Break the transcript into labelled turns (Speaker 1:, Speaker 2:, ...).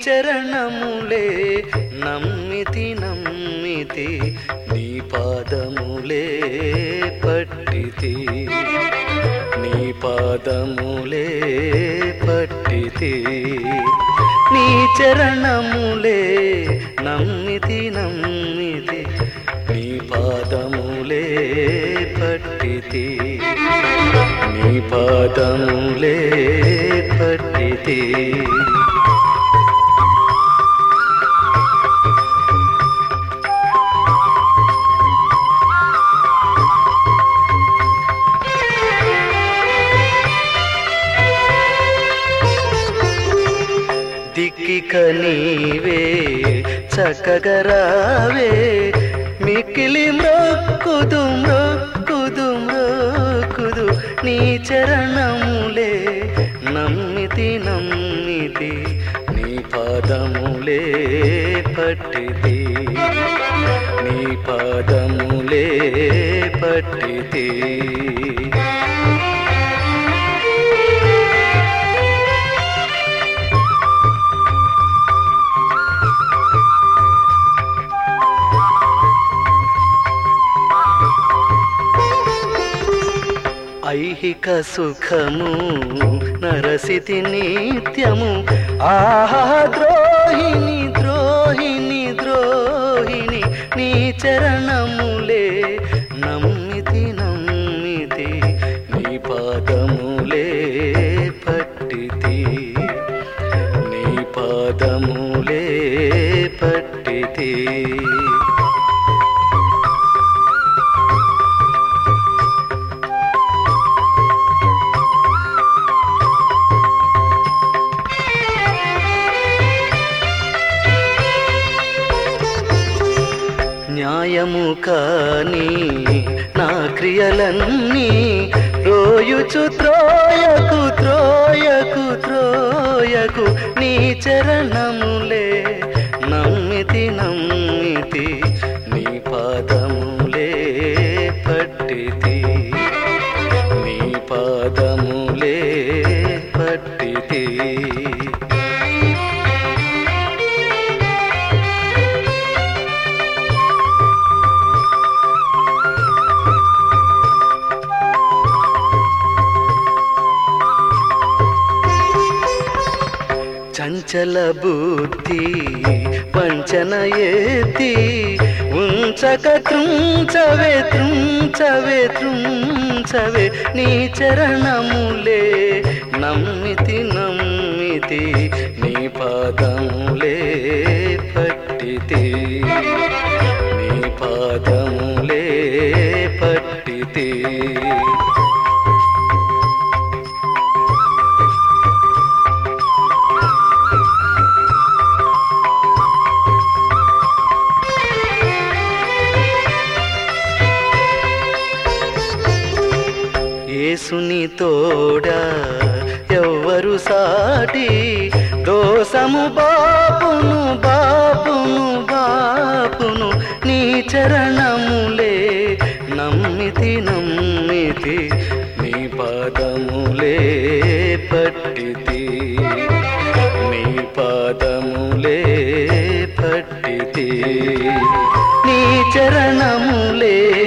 Speaker 1: చరణములే నమ్మితి నమ్మితి నీ పాదములే పట్టితి నీ పాదములే పట్టితి నీ చరణములే నమ్మితి నమ్మితి నీ పాదములే పట్టితి నీ పాదములే పట్టితి దిక్కిక నీవే చక్కగరావే మిక్కిలి మ్రొక్కుదు మ్రొక్కుదు మ్రొక్కుదు నీ చరణములే నమ్మితి నమ్మితి నీ పాదములే పట్టితి నీ పాదములే పట్టితి ఐహిక సుఖము నరసితి నిత్యము ఆహా ద్రోహిణి ద్రోహిణి ద్రోహిణి నీ చరణములే నమ్మితి నమ్మితి నీ పాదములే పట్టితి నీ పాదములే పట్టితి న్యాయము కాని నా క్రియలన్నీ రోయుచు త్రోయకు త్రోయకు త్రోయకు నీ చరణములే నమ్మితి నమ్మితి నీ పాదములే పట్టితి నీ పాదములే పట్టితి చంచల బుద్ధి వంచన ఎత్తి ఉంచక త్రుంచవే త్రుంచవే త్రుంచవే నీ చరణములే నమ్మితి నమ్మితి నీ పాదములే పట్టితి నీ పాదములే పట్టితి యేసుని తోడా ఎవ్వరు సాటి దోసము బాపును బాపును బాపును నీ చరణములే నమ్మితి నమ్మితి నీ పాదములే పట్టితి నీ పాదములే పట్టితి నీ చరణములే